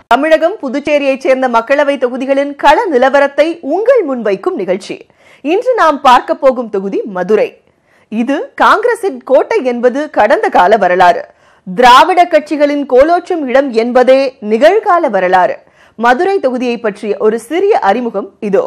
தமிழகம் புதுச்சேரியைச் சேர்ந்த மக்களவை தொகுதிகளின் கள நிலவரத்தை உங்கள் முன்வைக்கும் நிகழ்ச்சி இன்று நாம் பார்க்க போகும் தொகுதி மதுரை இது காங்கிரசின் கோட்டை என்பது கடந்த கால வரலாறு திராவிட கட்சிகளின் கோலோச்சும் இடம் என்பதே நிகழ்கால வரலாறு மதுரை தொகுதியை பற்றிய ஒரு சிறிய அறிமுகம் இதோ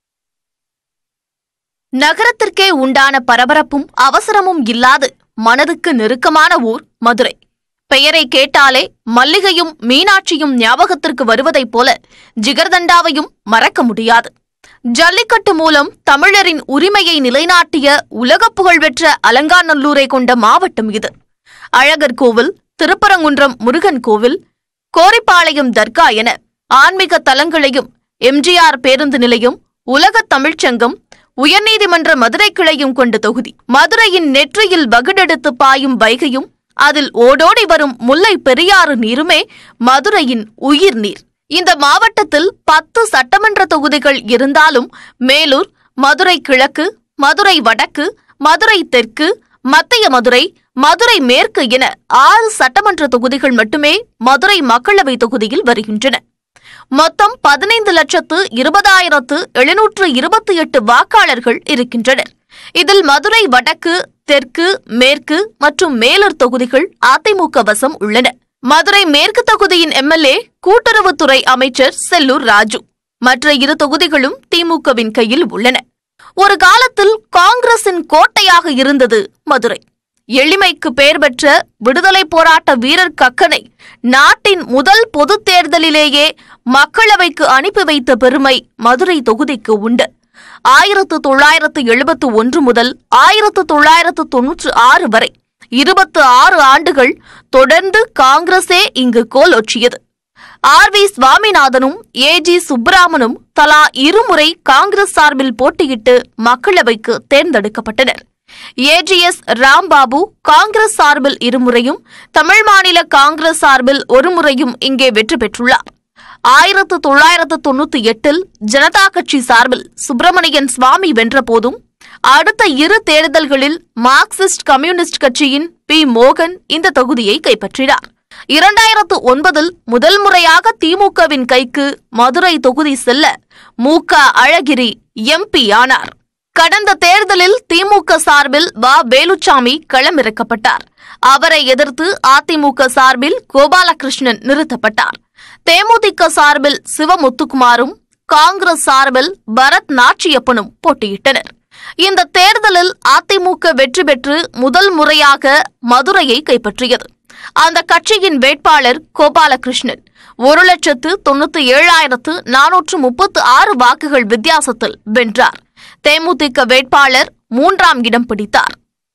நகரத்திற்கே உண்டான பரபரப்பும் அவசரமும் இல்லாது மனதுக்கு நெருக்கமான ஊர் மதுரை பெயரை கேட்டாலே மல்லிகையும் மீனாட்சியும் ஞாபகத்திற்கு வருவதைப் போல ஜிகர்தண்டாவையும் மறக்க முடியாது ஜல்லிக்கட்டு மூலம் தமிழரின் உரிமையை நிலைநாட்டிய உலகப் புகழ்பெற்ற அலங்காநல்லூரை கொண்ட மாவட்டம் இது அழகர் கோவில் திருப்பரங்குன்றம் முருகன் கோவில் கோரிப்பாளையம் தர்கா என ஆன்மீக தலங்களையும் எம்ஜிஆர் பேருந்து நிலையம் உலகத் தமிழ்ச்சங்கம் உயர்நீதிமன்ற மதுரை கிளையும் கொண்ட தொகுதி மதுரையின் நெற்றியில் வகுடெடுத்து பாயும் வைகையும் அதில் ஓடோடி வரும் முல்லை பெரியாறு நீருமே மதுரையின் உயிர் நீர் இந்த மாவட்டத்தில் பத்து சட்டமன்ற தொகுதிகள் இருந்தாலும் மேலூர் மதுரை கிழக்கு மதுரை வடக்கு மதுரை தெற்கு மத்திய மதுரை மதுரை மேற்கு என ஆறு சட்டமன்ற தொகுதிகள் மட்டுமே மதுரை மக்களவை தொகுதியில் வருகின்றன மொத்தம் பதினைந்து லட்சத்து இருபதாயிரத்து எழுநூற்று இருபத்தி எட்டு வாக்காளர்கள் இருக்கின்றனர் இதில் மதுரை வடக்கு தெற்கு மேற்கு மற்றும் மேலூர் தொகுதிகள் அதிமுக வசம் உள்ளன மதுரை மேற்கு தொகுதியின் எம்எல்ஏ கூட்டுறவுத்துறை அமைச்சர் செல்லூர் ராஜு மற்ற இரு தொகுதிகளும் திமுகவின் கையில் உள்ளன ஒரு காலத்தில் காங்கிரசின் கோட்டையாக இருந்தது மதுரை எளிமைக்கு பெயர் பெற்ற விடுதலை போராட்ட வீரர் கக்கனை நாட்டின் முதல் பொதுத் தேர்தலிலேயே மக்களவைக்கு அனுப்பி வைத்த பெருமை மதுரை தொகுதிக்கு உண்டு ஆயிரத்து தொள்ளாயிரத்து எழுபத்து ஒன்று முதல் ஆயிரத்து தொள்ளாயிரத்து தொன்னூற்று ஆறு வரை இருபத்து ஆறு ஆண்டுகள் தொடர்ந்து காங்கிரசே இங்கு கோலொற்றியது ஆர் வி சுவாமிநாதனும் ஏ ஜி சுப்பராமனும் தலா இருமுறை காங்கிரஸ் சார்பில் போட்டியிட்டு மக்களவைக்கு தேர்ந்தெடுக்கப்பட்டனர் ஏஜிஎஸ் ராம்பாபு காங்கிரஸ் சார்பில் இருமுறையும் தமிழ் மாநில காங்கிரஸ் சார்பில் ஒருமுறையும் இங்கே வெற்றி பெற்றுள்ளார் ஆயிரத்து தொள்ளாயிரத்து தொண்ணூத்தி எட்டில் ஜனதா கட்சி சார்பில் சுப்பிரமணியன் சுவாமி வென்றபோதும் அடுத்த இரு தேர்தல்களில் மார்க்சிஸ்ட் கம்யூனிஸ்ட் கட்சியின் பி மோகன் இந்த தொகுதியை கைப்பற்றினார் இரண்டாயிரத்து ஒன்பதில் முதல் முறையாக திமுகவின் கைக்கு மதுரை தொகுதி செல்ல மு க அழகிரி எம்பி ஆனார் கடந்த தேர்தலில் திமுக சார்பில் வ வேலுச்சாமி களமிறக்கப்பட்டார் அவரை எதிர்த்து அதிமுக சார்பில் கோபாலகிருஷ்ணன் நிறுத்தப்பட்டார் தேமுதிக சார்பில் சிவமுத்துக்குமாரும் காங்கிரஸ் சார்பில் பரத் நாச்சியப்பனும் போட்டியிட்டனர் இந்த தேர்தலில் அதிமுக வெற்றி பெற்று முதல் முறையாக மதுரையை கைப்பற்றியது அந்த கட்சியின் வேட்பாளர் கோபாலகிருஷ்ணன் ஒரு லட்சத்து தொண்ணூத்தி ஏழாயிரத்து நானூற்று முப்பத்து ஆறு வாக்குகள் வித்தியாசத்தில் வென்றார் தேமுதிக வேட்பாளர் மூன்றாம் இடம் பிடித்தார்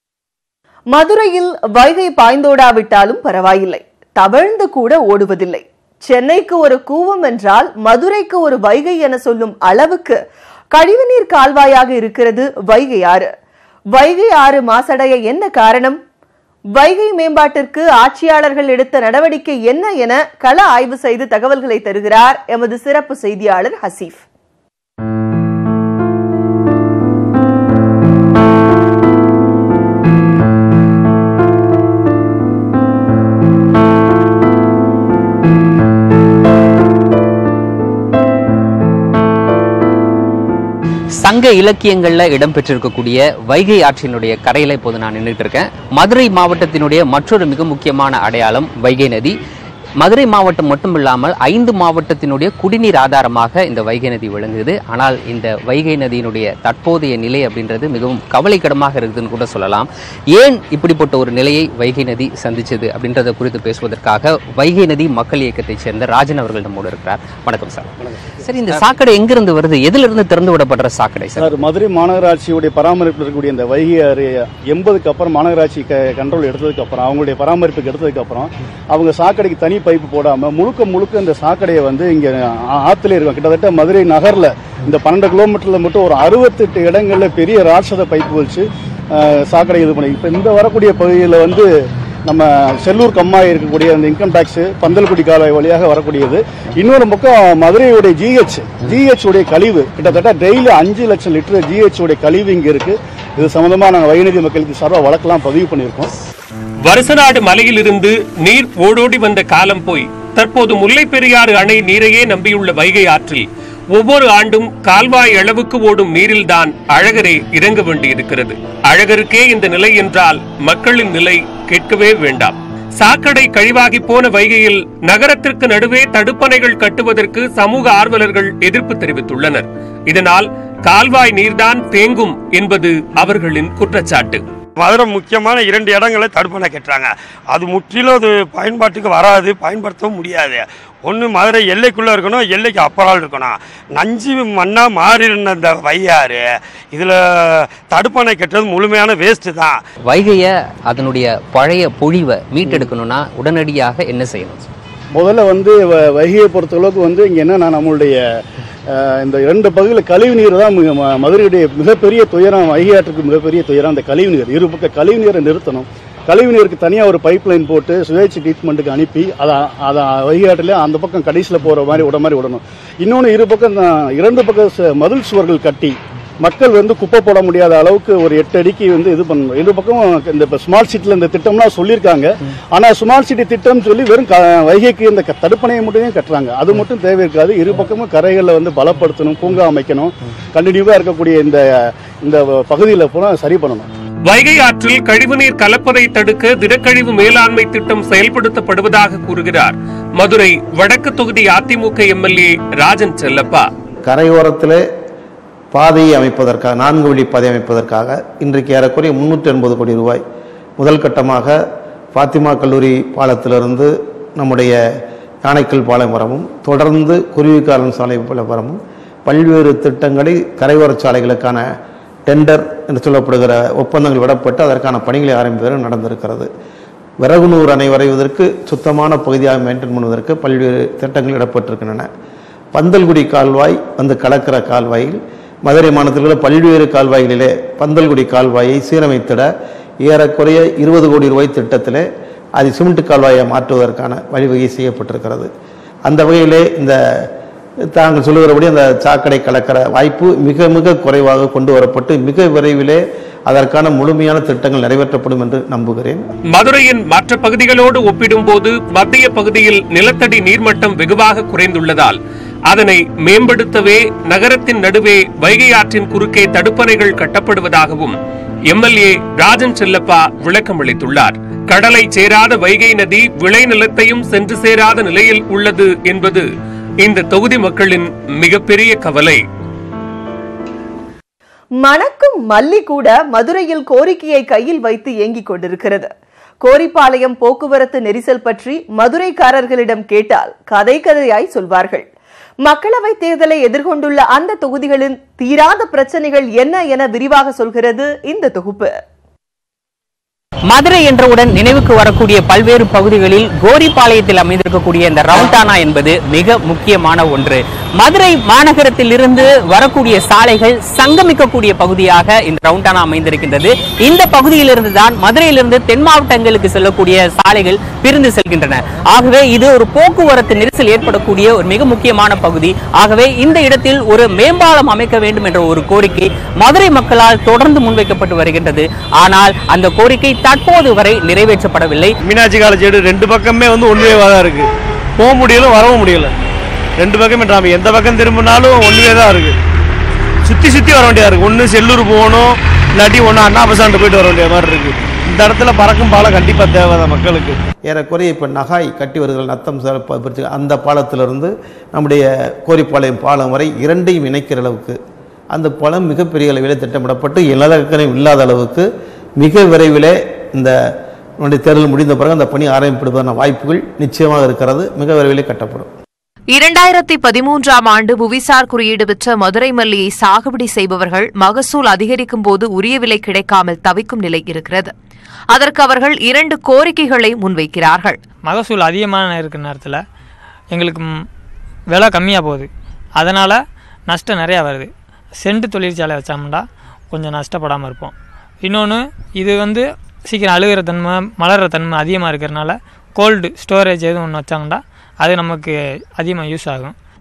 மதுரையில் வைகை பாய்ந்தோடாவிட்டாலும் பரவாயில்லை தவழ்ந்து கூட ஓடுவதில்லை சென்னைக்கு ஒரு கூவம் என்றால் மதுரைக்கு ஒரு வைகை என சொல்லும் அளவுக்கு கழிவுநீர் கால்வாயாக இருக்கிறது வைகை ஆறு வைகை ஆறு மாசடைய என்ன காரணம் வைகை மேம்பாட்டிற்கு ஆட்சியாளர்கள் எடுத்த நடவடிக்கை என்ன என கள ஆய்வு செய்து தகவல்களை தருகிறார் எமது சிறப்பு செய்தியாளர் ஹசீஃப் சங்க இலக்கியங்கள்ல இடம்பெற்றிருக்கக்கூடிய வைகை ஆற்றினுடைய கரையில இப்போது நான் நின்றுட்டு இருக்கேன் மதுரை மாவட்டத்தினுடைய மற்றொரு மிக முக்கியமான அடையாளம் வைகை நதி மதுரை மாவட்டம் மட்டும் இல்லாமல் ஐந்து மாவட்டத்தினுடைய குடிநீர் ஆதாரமாக இந்த வைகை நதி விளங்குது ஆனால் இந்த வைகை நதியினுடைய தற்போதைய நிலை அப்படின்றது மிகவும் கவலைக்கிடமாக இருக்குதுன்னு கூட சொல்லலாம் ஏன் இப்படிப்பட்ட ஒரு நிலையை வைகை நதி சந்திச்சது அப்படின்றத குறித்து பேசுவதற்காக வைகை நதி மக்கள் இயக்கத்தைச் சேர்ந்த ராஜன் அவர்கள் நம்மோடு இருக்கிறார் வணக்கம் சார் சரி இந்த சாக்கடை எங்கிருந்து வருது எதிலிருந்து திறந்து விடப்படுற சாக்கடை சார் சார் மதுரை மாநகராட்சியுடைய பராமரிப்பில் இருக்கக்கூடிய இந்த வைகை ஆறு எண்பதுக்கு அப்புறம் மாநகராட்சி கண்ட்ரோல் எடுத்ததுக்கு அப்புறம் அவங்களுடைய பராமரிப்புக்கு எடுத்ததுக்கு அப்புறம் அவங்க சாக்கடைக்கு தனி பைப்பு போடாம முழுக்க முழுக்க இந்த சாக்கடையை வந்து இங்க ஆ- ஆத்துல இருக்கும் கிட்டத்தட்ட மதுரை நகர்ல இந்த பன்னெண்டு கிலோமீட்டர்ல மட்டும் ஒரு அறுபத்தெட்டு இடங்கள்ல பெரிய ராட்சத பைப்பு வச்சு அஹ், சாக்கடை இது பண்ணி இப்ப இந்த வரக்கூடிய பகுதியில் வந்து நம்ம செல்லூர் கம்மாய் இருக்கக்கூடிய அந்த இன்கம் டேக்ஸ் பந்தல்குடி கால்வாய் வழியாக வரக்கூடியது இன்னொரு பக்கம் மதுரையுடைய ஜிஹெச் ஜிஹெச் உடைய கழிவு கிட்டத்தட்ட டெய்லி அஞ்சு லட்சம் லிட்டர் ஜிஹெச் உடைய கழிவு இங்க இருக்கு இது சம்பந்தமா நாங்கள் வைநீதி மக்களுக்கு சார்பா வழக்கெல்லாம் பதிவு பண்ணியிருக்கோம் வருசநாடு மலையிலிருந்து நீர் ஓடோடி வந்த காலம் போய் தற்போது முல்லை பெரியாறு அணை நீரையே நம்பியுள்ள வைகை ஆற்றில் ஒவ்வொரு ஆண்டும் கால்வாய் அளவுக்கு ஓடும் நீரில்தான் அழகரே இறங்க வேண்டியிருக்கிறது அழகருக்கே இந்த நிலை என்றால் மக்களின் நிலை கேட்கவே வேண்டாம் சாக்கடை கழிவாகி போன வைகையில் நகரத்திற்கு நடுவே தடுப்பணைகள் கட்டுவதற்கு சமூக ஆர்வலர்கள் எதிர்ப்பு தெரிவித்துள்ளனர் இதனால் கால்வாய் நீர்தான் தேங்கும் என்பது அவர்களின் குற்றச்சாட்டு மதுரை முக்கியமான இரண்டு இடங்களை தடுப்பணை கட்டுறாங்க அது முற்றிலும் அது பயன்பாட்டுக்கு வராது பயன்படுத்தவும் முடியாது ஒன்று மதுரை எல்லைக்குள்ளே இருக்கணும் எல்லைக்கு அப்புறம் இருக்கணும் நஞ்சு மண்ணாக மாறின இந்த வையாறு இதில் தடுப்பணை கட்டுறது முழுமையான வேஸ்ட்டு தான் வைகையை அதனுடைய பழைய பொழிவை மீட்டெடுக்கணும்னா உடனடியாக என்ன செய்யணும் முதல்ல வந்து வ- வைகையை பொறுத்தளவுக்கு வந்து இங்கே என்னன்னா நம்மளுடைய அஹ், இந்த இரண்டு பகுதியில் கழிவு நீர் தான் மிக- ம- மதுரையுடைய மிகப்பெரிய துயரம் வைகை ஆற்றுக்கு மிகப்பெரிய துயரம் அந்த கழிவு நீர் இரு பக்கம் கழிவு நீரை நிறுத்தணும் கழிவு நீருக்கு தனியாக ஒரு பைப் லைன் போட்டு சுழற்சி ட்ரீட்மெண்ட்டுக்கு அனுப்பி அதை அதை வைகை ஆற்றில் அந்த பக்கம் கடைசியில் போகிற மாதிரி விட மாதிரி விடணும் இன்னொன்று இரு பக்கம் தான் இரண்டு பக்கம் ச- மதில் சுவர்கள் கட்டி மக்கள் வந்து குப்பை போட முடியாத அளவுக்கு ஒரு எட்டு அடிக்கு வந்து இது பண்ணணும் இரு பக்கம் இந்த இப்போ ஸ்மார்ட் சிட்டியில் இந்த திட்டம்லாம் சொல்லியிருக்காங்க ஆனால் ஸ்மார்ட் சிட்டி திட்டம் சொல்லி வெறும் க வைகைக்கு இந்த க- தடுப்பணையை மட்டுமே கட்டுறாங்க அது மட்டும் தேவை இருக்காது இரு பக்கமும் கரைகளில் வந்து பலப்படுத்தணும் பூங்கா அமைக்கணும் கண்டினியூவாக இருக்கக்கூடிய இந்த இந்த பகுதியில் பூரா சரி பண்ணணும் வைகை ஆற்றில் கழிவுநீர் கலப்பதை தடுக்க திடக்கழிவு மேலாண்மை திட்டம் செயல்படுத்தப்படுவதாக கூறுகிறார் மதுரை வடக்கு தொகுதி அதிமுக எம்எல்ஏ ராஜன் செல்லப்பா கரையோரத்திலே பாதையை அமைப்பதற்காக நான்கு வழி பாதை அமைப்பதற்காக இன்றைக்கு ஏறக்குறைய முந்நூற்றி எண்பது கோடி ரூபாய் முதல் கட்டமாக ஃபாத்திமா கல்லூரி பாலத்திலிருந்து நம்முடைய யானைக்கல் பாலம் வரமும் தொடர்ந்து குருவிக்காரன் சாலை வரமும் பல்வேறு திட்டங்களை கரையோர சாலைகளுக்கான டெண்டர் என்று சொல்லப்படுகிற ஒப்பந்தங்கள் விடப்பட்டு அதற்கான பணிகளை ஆரம்பிப்பது நடந்திருக்கிறது விறகுநூறு அணை வரைவதற்கு சுத்தமான பகுதியாக மெயின்டைன் பண்ணுவதற்கு பல்வேறு திட்டங்கள் இடப்பட்டிருக்கின்றன பந்தல்குடி கால்வாய் வந்து கலக்கிற கால்வாயில் மதுரை மாநிலத்தில் உள்ள பல்வேறு கால்வாய்களிலே பந்தல்குடி கால்வாயை சீரமைத்திட ஏறக்குறைய இருபது கோடி ரூபாய் திட்டத்திலே அது சிமெண்ட் கால்வாயை மாற்றுவதற்கான வழிவகை செய்யப்பட்டிருக்கிறது அந்த வகையிலே இந்த தாங்கள் சொல்லுகிறபடி அந்த சாக்கடை கலக்கிற வாய்ப்பு மிக மிக குறைவாக கொண்டு வரப்பட்டு மிக விரைவிலே அதற்கான முழுமையான திட்டங்கள் நிறைவேற்றப்படும் என்று நம்புகிறேன் மதுரையின் மற்ற பகுதிகளோடு ஒப்பிடும்போது மத்திய பகுதியில் நிலத்தடி நீர்மட்டம் வெகுவாக குறைந்துள்ளதால் அதனை மேம்படுத்தவே நகரத்தின் நடுவே வைகை ஆற்றின் குறுக்கே தடுப்பணைகள் கட்டப்படுவதாகவும் எம்எல்ஏ ராஜன் செல்லப்பா விளக்கம் அளித்துள்ளார் கடலை சேராத வைகை நதி விளைநிலத்தையும் சென்று சேராத நிலையில் உள்ளது என்பது இந்த தொகுதி மக்களின் மிகப்பெரிய கவலை மணக்கும் மல்லி கூட மதுரையில் கோரிக்கையை கையில் வைத்து ஏங்கிக் கொண்டிருக்கிறது கோரிப்பாளையம் போக்குவரத்து நெரிசல் பற்றி மதுரைக்காரர்களிடம் கேட்டால் கதை கதையாய் சொல்வார்கள் மக்களவைத் தேர்தலை எதிர்கொண்டுள்ள அந்த தொகுதிகளின் தீராத பிரச்சனைகள் என்ன என விரிவாக சொல்கிறது இந்த தொகுப்பு மதுரை என்றவுடன் நினைவுக்கு வரக்கூடிய பல்வேறு பகுதிகளில் கோரிப்பாளையத்தில் அமைந்திருக்கக்கூடிய இந்த ரவுண்டானா என்பது மிக முக்கியமான ஒன்று மதுரை மாநகரத்தில் இருந்து வரக்கூடிய சாலைகள் சங்கமிக்கக்கூடிய பகுதியாக இந்த ரவுண்டானா அமைந்திருக்கின்றது இந்த பகுதியிலிருந்து தான் மதுரையிலிருந்து தென் மாவட்டங்களுக்கு செல்லக்கூடிய சாலைகள் பிரிந்து செல்கின்றன ஆகவே இது ஒரு போக்குவரத்து நெரிசல் ஏற்படக்கூடிய ஒரு மிக முக்கியமான பகுதி ஆகவே இந்த இடத்தில் ஒரு மேம்பாலம் அமைக்க வேண்டும் என்ற ஒரு கோரிக்கை மதுரை மக்களால் தொடர்ந்து முன்வைக்கப்பட்டு வருகின்றது ஆனால் அந்த கோரிக்கை தற்போது வரை நிறைவேற்றப்படவில்லை மீனாட்சி காலேஜ் சைடு ரெண்டு பக்கமே வந்து ஒன்றுவேவாக தான் இருக்குது போக முடியல வரவும் முடியல ரெண்டு பக்கமே டிராமி எந்த பக்கம் திரும்பினாலும் ஒன்றுவே தான் இருக்குது சுற்றி சுற்றி வர வேண்டியதாக இருக்குது ஒன்று செல்லூர் போகணும் இல்லாட்டி ஒன்று அண்ணா பசாண்டு போயிட்டு வர வேண்டிய மாதிரி இருக்குது இந்த இடத்துல பறக்கும் பாலம் கண்டிப்பாக தேவை தான் மக்களுக்கு ஏறக்குறைய இப்போ நகாய் கட்டி வருகிற நத்தம் சார் ப- பிரிச்சு அந்த பாலத்திலிருந்து நம்முடைய கோரிப்பாளையம் பாலம் வரை இரண்டையும் இணைக்கிற அளவுக்கு அந்த பாலம் மிகப்பெரிய அளவிலே திட்டமிடப்பட்டு இலக்கணம் இல்லாத அளவுக்கு மிக விரைவிலே இந்த நம்முடைய தேர்தல் முடிந்த பிறகு அந்த பணி ஆரம்பிப்படுவதற்கான வாய்ப்புகள் நிச்சயமாக இருக்கிறது மிக விரைவிலே கட்டப்படும் இரண்டாயிரத்தி பதிமூன்றாம் ஆண்டு புவிசார் குறியீடு பெற்ற மதுரை மல்லியை சாகுபடி செய்பவர்கள் மகசூல் அதிகரிக்கும் போது உரிய விலை கிடைக்காமல் தவிக்கும் நிலை இருக்கிறது அதற்கு அவர்கள் இரண்டு கோரிக்கைகளை முன்வைக்கிறார்கள் மகசூல் அதிகமான இருக்கிற நேரத்தில் எங்களுக்கு ம், விலை கம்மியாக போகுது அதனால் நஷ்டம் நிறையா வருது செண்டு தொழிற்சாலை வச்சோம்னா கொஞ்சம் நஷ்டப்படாமல் இருப்போம் இன்னொன்று இது வந்து சீக்கிரம் அழுகிற தன்மை மலர்ற தன்மை அதிகமாக இருக்கிறனால கோல்டு ஸ்டோரேஜ் எதுவும் ஒன்று வச்சாங்கன்னா அது நமக்கு அதிகமாக யூஸ் ஆகும்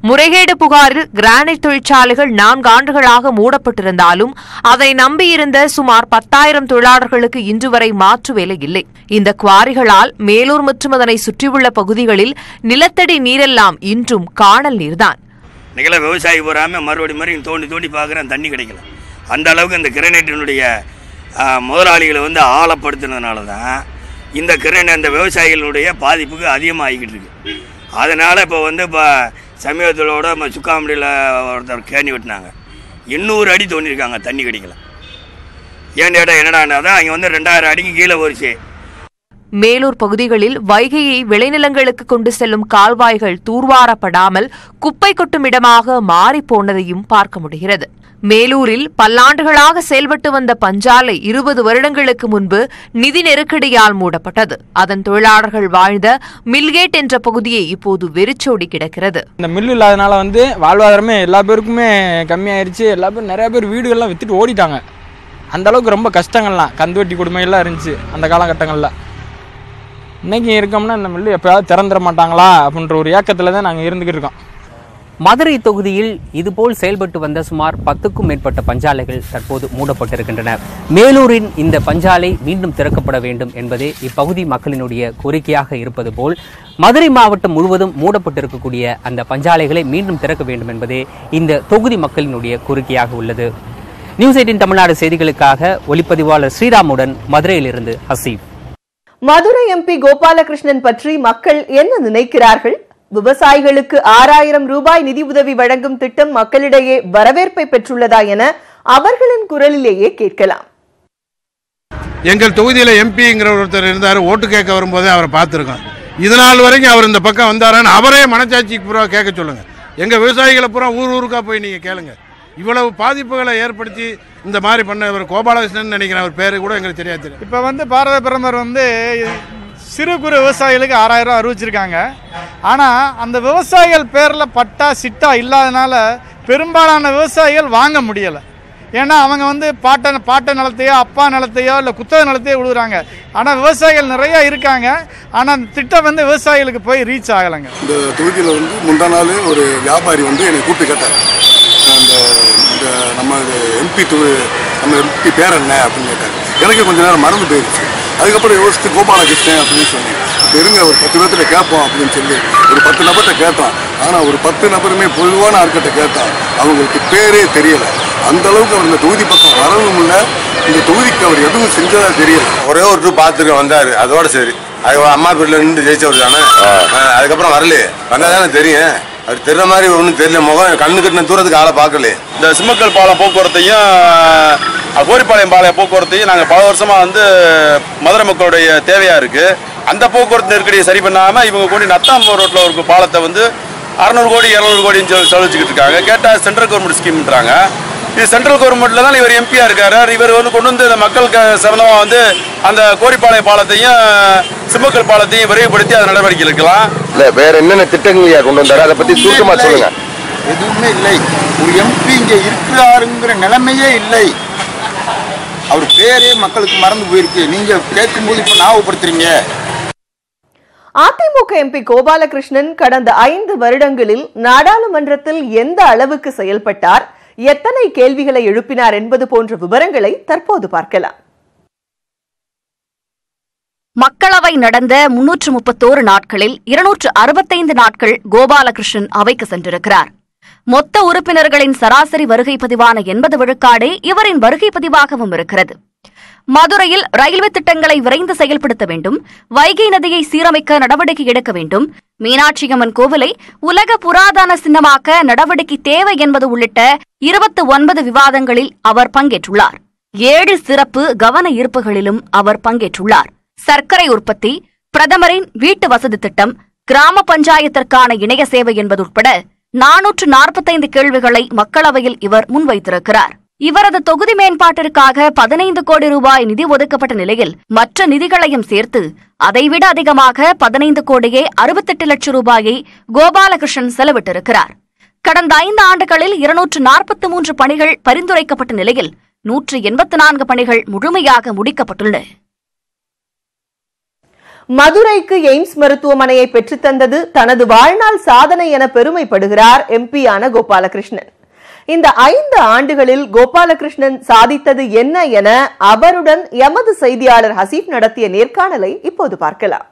முறைகேடு புகாரில் கிரானைட் தொழிற்சாலைகள் நான்கு ஆண்டுகளாக மூடப்பட்டிருந்தாலும் அதை நம்பியிருந்த சுமார் பத்தாயிரம் தொழிலாளர்களுக்கு இன்று வரை மாற்று வேலை இல்லை இந்த குவாரிகளால் மேலூர் மற்றும் அதனை சுற்றியுள்ள பகுதிகளில் நிலத்தடி நீரெல்லாம் இன்றும் காணல் நீர்தான் நிகழ விவசாயி போகாமல் மறுபடி மறுபடியும் தோண்டி தோண்டி பார்க்குறேன் தண்ணி கிடைக்கல அந்த அளவுக்கு இந்த கிரனைட்டினுடைய ஆ, முதலாளிகளை வந்து ஆழப்படுத்தினதுனால தான் இந்த கிரண் அந்த விவசாயிகளுடைய பாதிப்புக்கு அதிகமாகிக்கிட்டு இருக்கு அதனால் இப்போ வந்து இப்போ சமீபத்திலோட நம்ம சுக்காமடியில் ஒருத்தர் கேணி வெட்டினாங்க எண்ணூறு அடி தோண்டியிருக்காங்க தண்ணி கிடைக்கல ஏன் கேட்டால் என்னடான்னா தான் அங்கே வந்து ரெண்டாயிரம் அடிக்கு கீழே போச்சு மேலூர் பகுதிகளில் வைகையை விளைநிலங்களுக்கு கொண்டு செல்லும் கால்வாய்கள் தூர்வாரப்படாமல் குப்பை கொட்டும் இடமாக மாறிப் போனதையும் பார்க்க முடிகிறது மேலூரில் பல்லாண்டுகளாக செயல்பட்டு வந்த பஞ்சாலை இருபது வருடங்களுக்கு முன்பு நிதி நெருக்கடியால் மூடப்பட்டது அதன் தொழிலாளர்கள் வாழ்ந்த மில்கேட் என்ற பகுதியை இப்போது வெறிச்சோடி கிடக்கிறது இந்த மில்லு இல்லாதனால வந்து வாழ்வாதாரமே எல்லா பேருக்குமே கம்மியாயிருச்சு எல்லா பேரும் நிறைய பேர் வீடுகள்லாம் வித்துட்டு ஓடிட்டாங்க அந்த அளவுக்கு ரொம்ப கஷ்டங்கள்லாம் கந்துவட்டி கொடுமையெல்லாம் இருந்துச்சு அந்த காலகட்டங்களில் இன்னைக்கு இருக்கோம்னா இந்த மில்லு எப்பயாவது திறந்துட மாட்டாங்களா அப்படின்ற ஒரு ஏக்கத்தில் தான் நாங்கள் இருந்துக்கிட்டு இருக்கோம் மதுரை தொகுதியில் இதுபோல் செயல்பட்டு வந்த சுமார் பத்துக்கும் மேற்பட்ட பஞ்சாலைகள் தற்போது மூடப்பட்டிருக்கின்றன மேலூரின் இந்த பஞ்சாலை மீண்டும் திறக்கப்பட வேண்டும் என்பதே இப்பகுதி மக்களினுடைய கோரிக்கையாக இருப்பது போல் மதுரை மாவட்டம் முழுவதும் மூடப்பட்டிருக்கக்கூடிய அந்த பஞ்சாலைகளை மீண்டும் திறக்க வேண்டும் என்பதே இந்த தொகுதி மக்களினுடைய கோரிக்கையாக உள்ளது நியூஸ் எயிட்டின் தமிழ்நாடு செய்திகளுக்காக ஒளிப்பதிவாளர் ஸ்ரீராமுடன் மதுரையிலிருந்து ஹசீப் மதுரை எம்பி கோபாலகிருஷ்ணன் பற்றி மக்கள் என்ன நினைக்கிறார்கள் விவசாயிகளுக்கு ஆறாயிரம் ரூபாய் நிதி உதவி வழங்கும் திட்டம் மக்களிடையே வரவேற்பை பெற்றுள்ளதா என அவர்களின் குரலிலேயே கேட்கலாம் எங்கள் தொகுதியில் எம்பிங்கிற ஒருத்தர் இருந்தார் ஓட்டு கேட்க வரும்போதே அவரை பார்த்துருக்கோம் இது நாள் வரைக்கும் அவர் இந்த பக்கம் வந்தாரான்னு அவரே மனச்சாட்சிக்கு பூரா கேட்க சொல்லுங்கள் எங்கள் விவசாயிகளை பூரா ஊர் ஊருக்கா போய் நீங்கள் கேளுங்க இவ்வளவு பாதிப்புகளை ஏற்படுத்தி இந்த மாதிரி பண்ண இவர் கோபாலகிருஷ்ணன் நினைக்கிறேன் அவர் பேரு கூட எங்களுக்கு தெரியாது தெரியும் இப்போ வந்து பாரத பிரதமர் வந்து சிறு குறு விவசாயிகளுக்கு ஆறாயிரம் ரூபா அறிவிச்சிருக்காங்க ஆனால் அந்த விவசாயிகள் பேரில் பட்டா சிட்டா இல்லாதனால பெரும்பாலான விவசாயிகள் வாங்க முடியலை ஏன்னா அவங்க வந்து பாட்ட பாட்ட நிலத்தையோ அப்பா நிலத்தையோ இல்லை குத்தகை நிலத்தையோ விடுறாங்க ஆனால் விவசாயிகள் நிறையா இருக்காங்க ஆனால் அந்த திட்டம் வந்து விவசாயிகளுக்கு போய் ரீச் ஆகலைங்க இந்த தொகுதியில் வந்து முந்தா நாள் ஒரு வியாபாரி வந்து என்னை கூப்பிட்டு கேட்டார் அந்த இந்த நம்ம எம்பி தொகு நம்ம எம்பி பேர் என்ன அப்படின்னு கேட்டார் எனக்கு கொஞ்ச நேரம் மறந்து போயிடுச்சு அதுக்கப்புறம் யோசித்து கோபாலகிருஷ்ணன் அப்படின்னு சொன்னேன் அப்ப இருங்க ஒரு பத்து பேர்த்துல கேட்போம் அப்படின்னு சொல்லி ஒரு பத்து நபர்கிட்ட கேட்டோம் ஆனால் ஒரு பத்து நபருமே பொதுவான ஆட்கிட்ட கேட்டோம் அவங்களுக்கு பேரே தெரியல அந்த அளவுக்கு அவர் இந்த தொகுதி பக்கம் வரவும் இல்லை இந்த தொகுதிக்கு அவர் எதுவும் செஞ்சதா தெரியல ஒரே ஒரு டூ பார்த்துருக்க வந்தாரு அதோட சரி அது அம்மா வீட்டில் நின்று ஜெயிச்சவர் தானே அதுக்கப்புறம் வரலையே வந்தால் தானே தெரியும் அவர் தெரிற மாதிரி ஒன்றும் தெரியல முகம் கண்ணு கட்டின தூரத்துக்கு ஆளை பார்க்கலையே இந்த சிம்மக்கல் பாலம் போக்குவரத்தையும் அஹ், கோரிப்பாளையம் பாளையம் போக்குவரத்தையும் நாங்கள் பல வருஷமா வந்து மதுரை மக்களுடைய தேவையா இருக்கு அந்த போக்குவரத்து நெருக்கடியை சரி பண்ணாம இவங்க கொண்டு நத்தாம்பூர் ரோட்ல ஒரு பாலத்தை வந்து அறநூறு கோடி இரநூறு கோடின்னு சொல்லி செலவச்சுக்கிட்டு இருக்காங்க கேட்டால் சென்ட்ரல் கவர்மெண்ட் ஸ்கீம்ன்றாங்க இது சென்ட்ரல் கவர்மெண்ட்ல தான் இவர் எம்பியா இருக்காரு இவர் வந்து கொண்டு வந்து இந்த மக்களுக்கு சம்பந்தமா வந்து அந்த கோரிப்பாளையம் பாலத்தையும் சிம்மக்கல் பாலத்தையும் விரைவுபடுத்தி அதை நடவடிக்கை எடுக்கலாம் இல்லை வேற என்னென்ன திட்டங்கள் கொண்டு வந்தாரு அதை பற்றி சுருக்கமாக சொல்லுங்க எதுவுமே இல்லை ஒரு எம்பி இங்க இருக்கிறாருங்கிற நிலைமையே இல்லை அவர் பேரே மக்களுக்கு மறந்து போயிருக்கு நீங்க கேட்கும்போது இப்ப ஞாபகப்படுத்துறீங்க அதிமுக எம்பி கோபாலகிருஷ்ணன் கடந்த ஐந்து வருடங்களில் நாடாளுமன்றத்தில் எந்த அளவுக்கு செயல்பட்டார் எத்தனை கேள்விகளை எழுப்பினார் என்பது போன்ற விவரங்களை தற்போது பார்க்கலாம் மக்களவை நடந்த முன்னூற்று முப்பத்தோரு நாட்களில் இருநூற்று அறுபத்தைந்து நாட்கள் கோபாலகிருஷ்ணன் அவைக்கு சென்றிருக்கிறார் மொத்த உறுப்பினர்களின் சராசரி வருகை பதிவான எண்பது விழுக்காடே இவரின் வருகை பதிவாகவும் இருக்கிறது மதுரையில் ரயில்வே திட்டங்களை விரைந்து செயல்படுத்த வேண்டும் வைகை நதியை சீரமைக்க நடவடிக்கை எடுக்க வேண்டும் மீனாட்சியம்மன் கோவிலை உலக புராதன சின்னமாக்க நடவடிக்கை தேவை என்பது உள்ளிட்ட இருபத்து ஒன்பது விவாதங்களில் அவர் பங்கேற்றுள்ளார் ஏழு சிறப்பு கவன ஈர்ப்புகளிலும் அவர் பங்கேற்றுள்ளார் சர்க்கரை உற்பத்தி பிரதமரின் வீட்டு வசதி திட்டம் கிராம பஞ்சாயத்திற்கான இணைய சேவை என்பது உட்பட நானூற்று நாற்பத்தைந்து கேள்விகளை மக்களவையில் இவர் முன்வைத்திருக்கிறார் இவரது தொகுதி மேம்பாட்டிற்காக பதினைந்து கோடி ரூபாய் நிதி ஒதுக்கப்பட்ட நிலையில் மற்ற நிதிகளையும் சேர்த்து அதைவிட அதிகமாக பதினைந்து கோடியே அறுபத்தெட்டு லட்சம் ரூபாயை கோபாலகிருஷ்ணன் செலவிட்டிருக்கிறார் கடந்த ஐந்து ஆண்டுகளில் இருநூற்று நாற்பத்தி மூன்று பணிகள் பரிந்துரைக்கப்பட்ட நிலையில் நூற்று எண்பத்து நான்கு பணிகள் முழுமையாக முடிக்கப்பட்டுள்ளன மதுரைக்கு எய்ம்ஸ் மருத்துவமனையை பெற்றுத்தந்தது தனது வாழ்நாள் சாதனை என பெருமைப்படுகிறார் எம்பியான கோபாலகிருஷ்ணன் இந்த ஐந்து ஆண்டுகளில் கோபாலகிருஷ்ணன் சாதித்தது என்ன என அவருடன் எமது செய்தியாளர் ஹசீப் நடத்திய நேர்காணலை இப்போது பார்க்கலாம்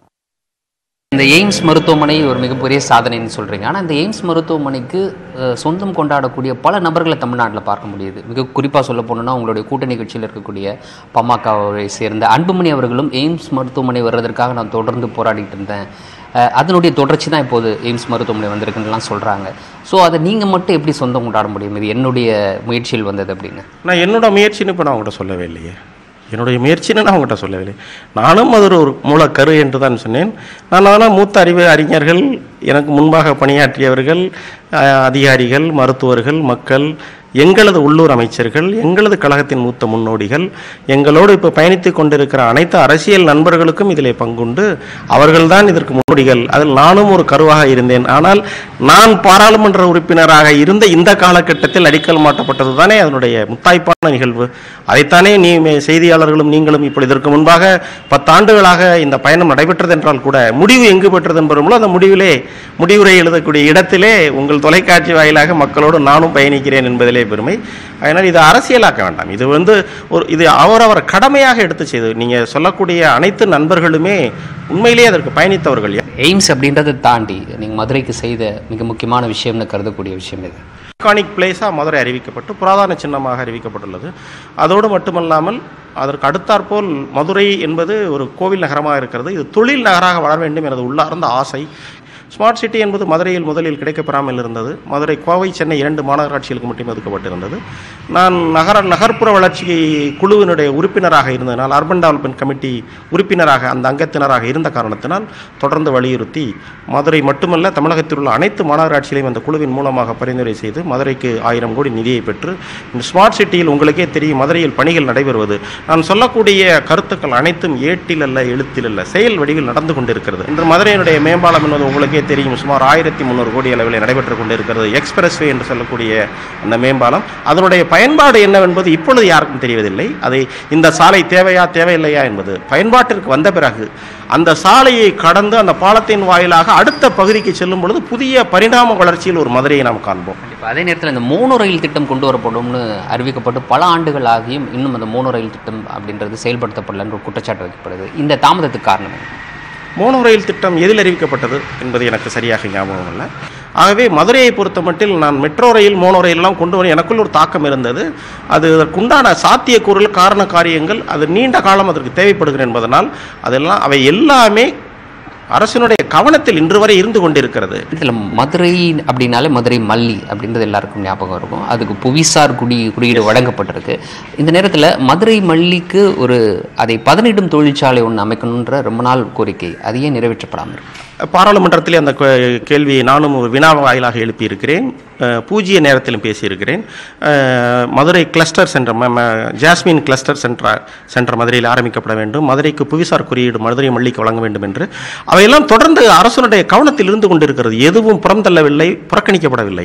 இந்த எய்ம்ஸ் மருத்துவமனை ஒரு மிகப்பெரிய சாதனைன்னு சொல்கிறீங்க ஆனால் இந்த எய்ம்ஸ் மருத்துவமனைக்கு அஹ், சொந்தம் கொண்டாடக்கூடிய பல நபர்களை தமிழ்நாட்டில் பார்க்க முடியுது மிக குறிப்பாக சொல்ல போனோம்னா உங்களுடைய கூட்டணி கட்சியில் இருக்கக்கூடிய பாமகவை சேர்ந்த அன்புமணி அவர்களும் எய்ம்ஸ் மருத்துவமனை வர்றதற்காக நான் தொடர்ந்து போராடிட்டு இருந்தேன் அஹ், அதனுடைய தொடர்ச்சி தான் இப்போது எய்ம்ஸ் மருத்துவமனை வந்திருக்குன்னுலாம் சொல்கிறாங்க ஸோ அதை நீங்கள் மட்டும் எப்படி சொந்தம் கொண்டாட முடியும் இது என்னுடைய முயற்சியில் வந்தது அப்படின்னு நான் என்னோட முயற்சின்னு இப்போ நான் உங்கள்கிட்ட சொல்லவே இல்லையே என்னுடைய முயற்சின்னு நான் உங்கள்கிட்ட சொல்லவில்லை நானும் அது ஒரு மூலக்கரு என்று தான் சொன்னேன் நான் அதனால் மூத்த அறிவு அறிஞர்கள் எனக்கு முன்பாக பணியாற்றியவர்கள் அஹ், அதிகாரிகள் மருத்துவர்கள் மக்கள் எங்களது உள்ளூர் அமைச்சர்கள் எங்களது கழகத்தின் மூத்த முன்னோடிகள் எங்களோடு இப்போ பயணித்து கொண்டிருக்கிற அனைத்து அரசியல் நண்பர்களுக்கும் இதிலே பங்குண்டு அவர்கள்தான் இதற்கு முன்னோடிகள் அதில் நானும் ஒரு கருவாக இருந்தேன் ஆனால் நான் பாராளுமன்ற உறுப்பினராக இருந்த இந்த காலகட்டத்தில் அடிக்கல் மாட்டப்பட்டது தானே அதனுடைய முத்தாய்ப்பான நிகழ்வு அதைத்தானே நீ மே- செய்தியாளர்களும் நீங்களும் இப்பொழுது இதற்கு முன்பாக பத்தாண்டுகளாக இந்த பயணம் நடைபெற்றது என்றால் கூட முடிவு எங்கு பெற்றது என்பதும் அந்த முடிவிலே முடிவுரை எழுதக்கூடிய இடத்திலே உங்கள் தொலைக்காட்சி வாயிலாக மக்களோடு நானும் பயணிக்கிறேன் என்பதிலே பெருமை அதனால் இது அரசியலாக்க வேண்டாம் இது வந்து ஒரு இது அவரவர் கடமையாக எடுத்து செய்து நீங்கள் சொல்லக்கூடிய அனைத்து நண்பர்களுமே உண்மையிலேயே அதற்கு பயணித்தவர்கள் எய்ம்ஸ் அப்படின்றத தாண்டி நீங்கள் மதுரைக்கு செய்த மிக முக்கியமான விஷயம்னு கருதக்கூடிய விஷயம் இது ஐகானிக் பிளேஸாக மதுரை அறிவிக்கப்பட்டு புராதன சின்னமாக அறிவிக்கப்பட்டுள்ளது அதோடு மட்டுமல்லாமல் அதற்கு அடுத்தாற்போல் மதுரை என்பது ஒரு கோவில் நகரமாக இருக்கிறது இது தொழில் நகராக வளர வேண்டும் எனது உள்ளார்ந்த ஆசை ஸ்மார்ட் சிட்டி என்பது மதுரையில் முதலில் கிடைக்கப்பெறாமல் இருந்தது மதுரை கோவை சென்னை இரண்டு மாநகராட்சிகளுக்கு மட்டுமே ஒதுக்கப்பட்டிருந்தது நான் நகர நகர்ப்புற வளர்ச்சி குழுவினுடைய உறுப்பினராக இருந்ததனால் அர்பன் டெவலப்மெண்ட் கமிட்டி உறுப்பினராக அந்த அங்கத்தினராக இருந்த காரணத்தினால் தொடர்ந்து வலியுறுத்தி மதுரை மட்டுமல்ல தமிழகத்தில் உள்ள அனைத்து மாநகராட்சிகளையும் அந்த குழுவின் மூலமாக பரிந்துரை செய்து மதுரைக்கு ஆயிரம் கோடி நிதியை பெற்று இந்த ஸ்மார்ட் சிட்டியில் உங்களுக்கே தெரியும் மதுரையில் பணிகள் நடைபெறுவது நான் சொல்லக்கூடிய கருத்துக்கள் அனைத்தும் ஏட்டில் அல்ல எழுத்தில் அல்ல செயல் வடிவில் நடந்து கொண்டிருக்கிறது இன்று மதுரையினுடைய மேம்பாலம் என்பது உங்களுக்கே தெரியும் சுமார் ஆயிரத்தி முந்நூறு கோடி அளவில் நடைபெற்றுக் கொண்டிருக்கிறது எக்ஸ்பிரஸ் வே என்று சொல்லக்கூடிய அந்த மேம்பாலம் அதனுடைய பயன்பாடு என்னவென்பது இப்பொழுது யாருக்கும் தெரிவதில்லை அதை இந்த சாலை தேவையா தேவையில்லையா என்பது பயன்பாட்டிற்கு வந்த பிறகு அந்த சாலையை கடந்து அந்த பாலத்தின் வாயிலாக அடுத்த பகுதிக்கு செல்லும் பொழுது புதிய பரிணாம வளர்ச்சியில் ஒரு மதுரையை நாம் காண்போம் இப்போ அதே நேரத்தில் இந்த மோனோ ரயில் திட்டம் கொண்டு வரப்படும்னு அறிவிக்கப்பட்டு பல ஆண்டுகள் ஆகியும் இன்னும் அந்த மோனோ ரயில் திட்டம் அப்படின்றது செயல்படுத்தப்படலன்ற ஒரு குற்றச்சாட்டு வைக்கப்படுது இந்த தாமதத்துக்கு காரணம் என்ன? மோனோ ரயில் திட்டம் எதில் அறிவிக்கப்பட்டது என்பது எனக்கு சரியாக ஞாபகம் இல்லை ஆகவே மதுரையை பொறுத்த மட்டில் நான் மெட்ரோ ரயில் மோனோ ரயிலெல்லாம் கொண்டு வர எனக்குள்ள ஒரு தாக்கம் இருந்தது அது அதற்குண்டான சாத்தியக்கூறுகள் காரண காரியங்கள் அது நீண்ட காலம் அதற்கு தேவைப்படுகிறது என்பதனால் அதெல்லாம் அவை எல்லாமே அரசினுடைய கவனத்தில் இன்று வரை இருந்து கொண்டிருக்கிறது இதில் மதுரை அப்படின்னாலே மதுரை மல்லி அப்படின்றது எல்லாருக்கும் ஞாபகம் இருக்கும் அதுக்கு புவிசார் குடி குறியீடு வழங்கப்பட்டிருக்கு இந்த நேரத்தில் மதுரை மல்லிக்கு ஒரு அதை பதனிடும் தொழிற்சாலை ஒன்று அமைக்கணுன்ற ரொம்ப நாள் கோரிக்கை அது ஏன் நிறைவேற்றப்படாமல் இருக்கு பாராளுமன்றத்தில் அந்த கே- கேள்வியை நானும் ஒரு வினா வாயிலாக எழுப்பியிருக்கிறேன் அஹ், பூஜ்ய நேரத்திலும் பேசியிருக்கிறேன் அஹ், மதுரை கிளஸ்டர் சென்டர் ம- ம- ஜாஸ்மின் கிளஸ்டர் சென்டர் சென்டர் மதுரையில் ஆரம்பிக்கப்பட வேண்டும் மதுரைக்கு புவிசார் குறியீடு மதுரை மல்லிக்கு வழங்க வேண்டும் என்று அவையெல்லாம் தொடர்ந்து அரசனுடைய கவனத்தில் இருந்து கொண்டிருக்கிறது எதுவும் புறம் தள்ளவில்லை புறக்கணிக்கப்படவில்லை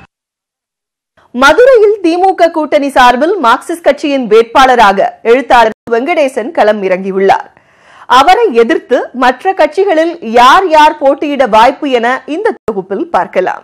மதுரையில் திமுக கூட்டணி சார்பில் மார்க்சிஸ்ட் கட்சியின் வேட்பாளராக எழுத்தாளர் வெங்கடேசன் களம் இறங்கியுள்ளார் அவரை எதிர்த்து மற்ற கட்சிகளில் யார் யார் போட்டியிட வாய்ப்பு என இந்த தொகுப்பில் பார்க்கலாம்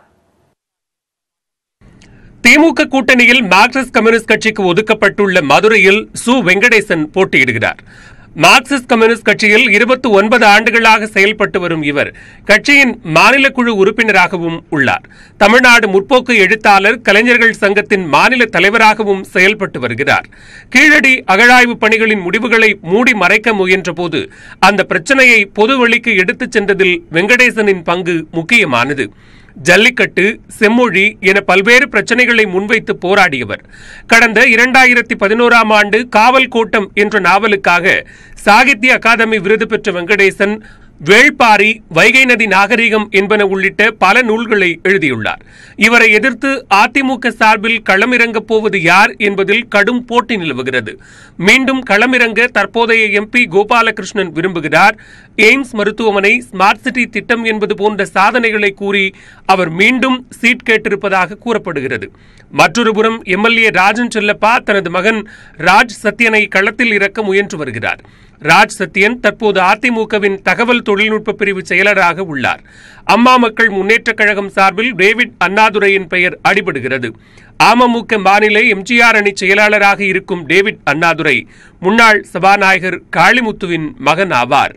திமுக கூட்டணியில் மார்க்சிஸ்ட் கம்யூனிஸ்ட் கட்சிக்கு ஒதுக்கப்பட்டுள்ள மதுரையில் சு வெங்கடேசன் போட்டியிடுகிறார் மார்க்சிஸ்ட் கம்யூனிஸ்ட் கட்சியில் இருபத்தி ஒன்பது ஆண்டுகளாக செயல்பட்டு வரும் இவர் கட்சியின் மாநில குழு உறுப்பினராகவும் உள்ளார் தமிழ்நாடு முற்போக்கு எழுத்தாளர் கலைஞர்கள் சங்கத்தின் மாநில தலைவராகவும் செயல்பட்டு வருகிறார் கீழடி அகழாய்வு பணிகளின் முடிவுகளை மூடி மறைக்க முயன்றபோது அந்த பிரச்சனையை பொது வழிக்கு எடுத்துச் சென்றதில் வெங்கடேசனின் பங்கு முக்கியமானது ஜல்லிக்கட்டு செம்மொழி என பல்வேறு பிரச்சனைகளை முன்வைத்து போராடியவர் கடந்த இரண்டாயிரத்தி பதினோராம் ஆண்டு காவல் கோட்டம் என்ற நாவலுக்காக சாகித்ய அகாதமி விருது பெற்ற வெங்கடேசன் வேள்பாரி வைகை நதி நாகரிகம் என்பன உள்ளிட்ட பல நூல்களை எழுதியுள்ளார் இவரை எதிர்த்து அதிமுக சார்பில் களமிறங்கப் போவது யார் என்பதில் கடும் போட்டி நிலவுகிறது மீண்டும் களமிறங்க தற்போதைய எம்பி கோபாலகிருஷ்ணன் விரும்புகிறார் எய்ம்ஸ் மருத்துவமனை ஸ்மார்ட் சிட்டி திட்டம் என்பது போன்ற சாதனைகளை கூறி அவர் மீண்டும் சீட் கேட்டிருப்பதாக கூறப்படுகிறது மற்றொரு புறம் எம்எல்ஏ ராஜன் செல்லப்பா தனது மகன் ராஜ் சத்யனை களத்தில் இறக்க முயன்று வருகிறார் ராஜ் சத்யன் தற்போது அதிமுகவின் தகவல் தொழில்நுட்ப பிரிவு செயலராக உள்ளார் அம்மா மக்கள் முன்னேற்றக் கழகம் சார்பில் டேவிட் அண்ணாதுரையின் பெயர் அடிபடுகிறது அமமுக மாநில எம்ஜிஆர் அணி செயலாளராக இருக்கும் டேவிட் அண்ணாதுரை முன்னாள் சபாநாயகர் காளிமுத்துவின் மகன் ஆவார்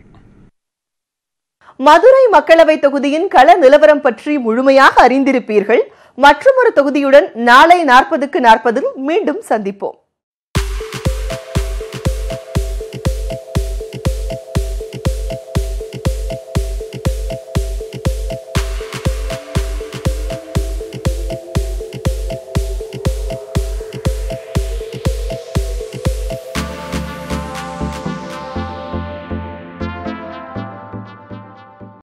மதுரை மக்களவை தொகுதியின் கள நிலவரம் பற்றி முழுமையாக அறிந்திருப்பீர்கள் மற்றொரு தொகுதியுடன் நாளை நாற்பதுக்கு நாற்பதில் மீண்டும் சந்திப்போம்